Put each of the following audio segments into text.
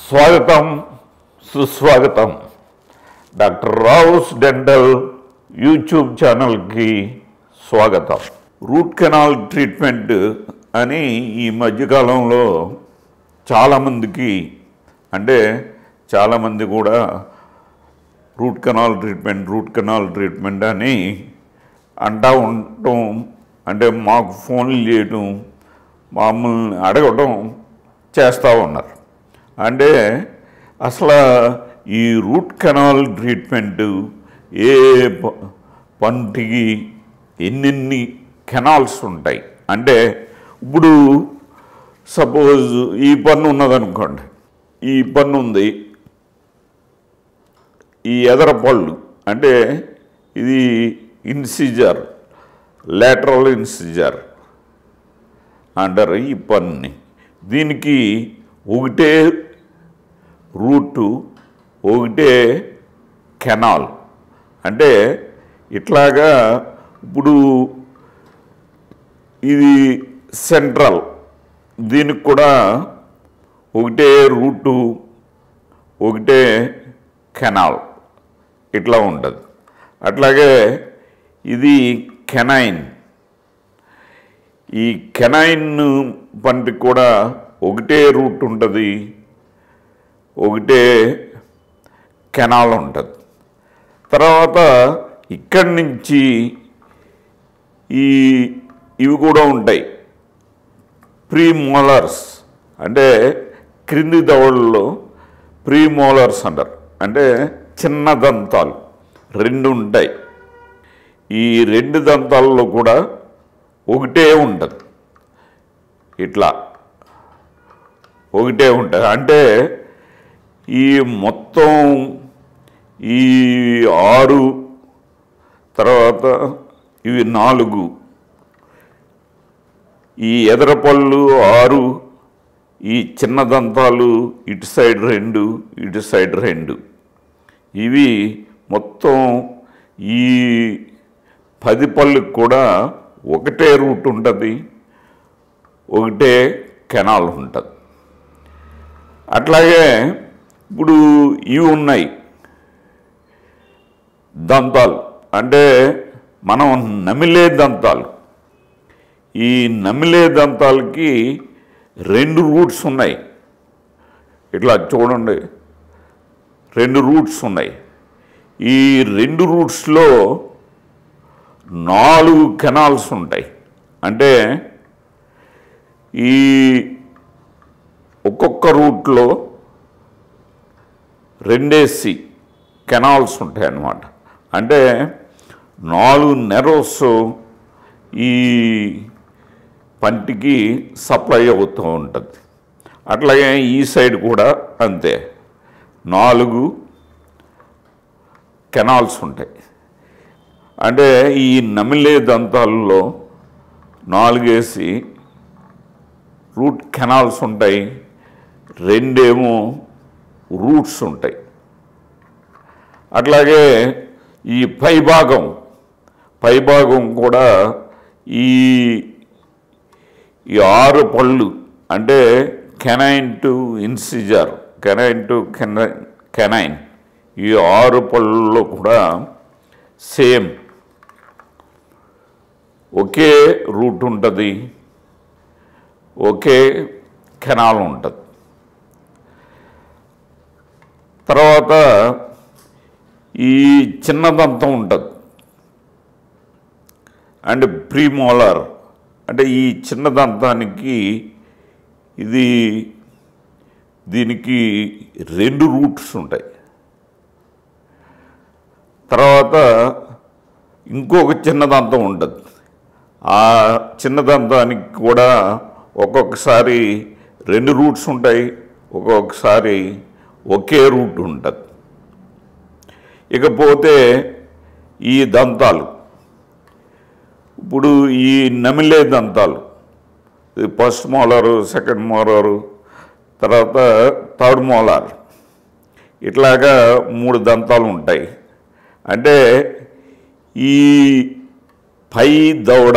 స్వాగతం సుస్వాగతం doctor Rao's dental YouTube ఛానల్కి స్వాగతం రూట్ కెనాల్ ట్రీట్మెంట్ అని ఈ మధ్యకాలంలో చాలామందికి అంటే చాలామంది కూడా root canal treatment root canal treatment అని అంటా ఉండటం అంటే మాకు ఫోన్లు చేయటం మమ్మల్ని అడగటం చేస్తూ ఉన్నారు అంటే అసలు ఈ రూట్ కెనాల్ ట్రీట్మెంట్ ఏ ప- పంటికి ఎన్నెన్ని కెనాల్స్ ఉంటాయి అంటే ఇప్పుడు సపోజ్ ఈ పన్ను ఉన్నదనుకోండి ఈ పన్ను ఉంది ఈ ఎదర పళ్ళు అంటే ఇది ఇన్సిజర్ లాటరల్ ఇన్సిజర్ అంటారు ఈ పన్ని దీనికి ఒకటే రూటు ఒకటే కెనాల్ అంటే ఇట్లాగా ఇప్పుడు ఇది సెంట్రల్ దీనికి కూడా ఒకటే రూటు ఒకటే కెనాల్ ఇట్లా ఉంటుంది అట్లాగే ఇది కెనైన్ ఈ కెనైన్ పంటికి కూడా ఒకటే రూట్ ఉంటుంది ఒకటే కెనాల్ ఉంటుంది తర్వాత ఇక్కడి నుంచి ఈ ఇవి కూడా ఉంటాయి ప్రీ మోలర్స్ అంటే క్రింది దవడల్లో ప్రీ మోలర్స్ అంటారు అంటే చిన్న దంతాలు రెండు ఉంటాయి ఈ రెండు దంతాల్లో కూడా ఒకటే ఉంటుంది ఇట్లా ఒకటే ఉంటుంది అంటే ఈ మొత్తం ఈ ఆరు తర్వాత ఇవి నాలుగు ఈ ఎదర పళ్ళు ఆరు ఈ చిన్న దంతాలు ఇటు సైడ్ రెండు ఇటు సైడ్ రెండు ఇవి మొత్తం ఈ పది పళ్ళుకి కూడా ఒకటే రూట్ ఉంటుంది ఒకటే కెనాల్ ఉంటుంది అట్లాగే ఇప్పుడు ఇవి ఉన్నాయి దంతాలు అంటే మనం నమిలే దంతాలు ఈ నమిలే దంతాలకి రెండు రూట్స్ ఉన్నాయి ఇట్లా చూడండి రెండు రూట్స్ ఉన్నాయి ఈ రెండు రూట్స్లో నాలుగు కెనాల్స్ ఉంటాయి అంటే ఈ ఒక్కొక్క రూట్లో రెండేసి కెనాల్స్ ఉంటాయి అన్నమాట అంటే నాలుగు నెరోస్ ఈ పంటికి సప్లై అవుతూ ఉంటుంది అట్లాగే ఈ సైడ్ కూడా అంతే నాలుగు కెనాల్స్ ఉంటాయి అంటే ఈ నమిలే దంతాల్లో నాలుగేసి రూట్ కెనాల్స్ ఉంటాయి రెండేమో రూట్స్ ఉంటాయి అట్లాగే ఈ పైభాగం పైభాగం కూడా ఈ ఈ ఆరు పళ్ళు అంటే canine to incisor canine to canine ఈ ఆరు పళ్ళలో కూడా సేమ్ ఒకే రూట్ ఉంటుంది ఒకే కెనాల్ ఉంటుంది తర్వాత ఈ చిన్న దంతం ఉంటుంది అండ్ ప్రీమోలర్ అంటే ఈ చిన్న దంతానికి ఇది దీనికి రెండు రూట్స్ ఉంటాయి తర్వాత ఇంకొక చిన్న దంతం ఉంటుంది ఆ చిన్న దంతానికి కూడా ఒక్కొక్కసారి రెండు రూట్స్ ఉంటాయి ఒక్కొక్కసారి ఒకే రూట్ ఉంటుంది ఇకపోతే ఈ దంతాలు ఇప్పుడు ఈ నమిలే దంతాలు ఇది ఫస్ట్ మోలారు సెకండ్ మోలారు తర్వాత థర్డ్ మోలార్ ఇట్లాగా మూడు దంతాలు ఉంటాయి అంటే ఈ పై దవడ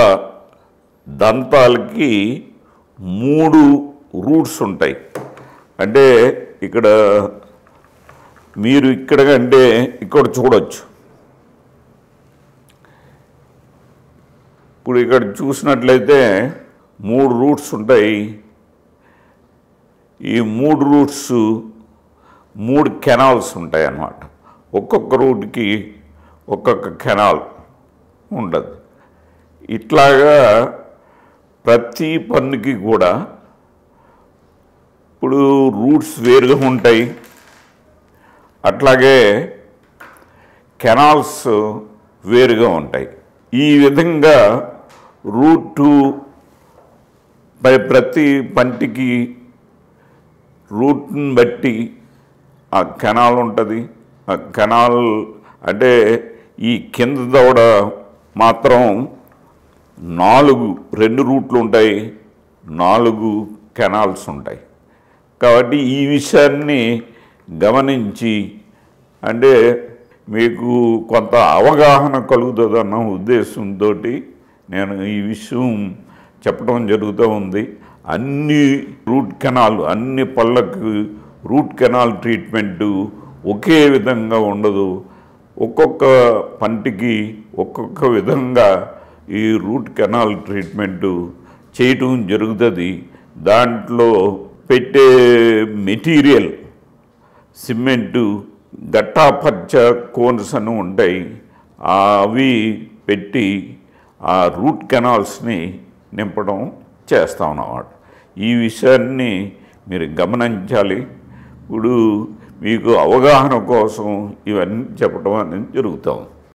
దంతాలకి మూడు రూట్స్ ఉంటాయి అంటే ఇక్కడ మీరు ఇక్కడ కంటే ఇక్కడ చూడొచ్చు ఇప్పుడు ఇక్కడ చూసినట్లయితే మూడు రూట్స్ ఉంటాయి ఈ మూడు రూట్స్ మూడు కెనాల్స్ ఉంటాయి అన్నమాట ఒక్కొక్క రూట్కి ఒక్కొక్క కెనాల్ ఉండదు ఇట్లాగా ప్రతి పన్నుకి కూడా ఇప్పుడు రూట్స్ వేరుగా ఉంటాయి అట్లాగే కెనాల్స్ వేరుగా ఉంటాయి ఈ విధంగా రూటు పై ప్రతి పంటికి రూట్ని బట్టి ఆ కెనాల్ ఉంటుంది ఆ కెనాల్ అంటే ఈ కింద దవడ మాత్రం నాలుగు రెండు రూట్లు ఉంటాయి నాలుగు కెనాల్స్ ఉంటాయి కాబట్టి ఈ విషయాన్ని గమనించి అంటే మీకు కొంత అవగాహన కలుగుతుందన్న ఉద్దేశంతో నేను ఈ విషయం చెప్పడం జరుగుతూ ఉంది అన్ని రూట్ కెనాల్ అన్ని పళ్ళకు రూట్ కెనాల్ ట్రీట్మెంటు ఒకే విధంగా ఉండదు ఒక్కొక్క పంటికి ఒక్కొక్క విధంగా ఈ రూట్ కెనాల్ ట్రీట్మెంటు చేయటం జరుగుతుంది దాంట్లో పెట్టే మెటీరియల్ సిమెంటు గట్టాపచ్చ కోన్స్ అని ఉంటాయి అవి పెట్టి ఆ రూట్ కెనాల్స్ని నింపడం చేస్తాం అన్నమాట ఈ విషయాన్ని మీరు గమనించాలి ఇప్పుడు మీకు అవగాహన కోసం ఇవన్నీ చెప్పడం అనేది జరుగుతాం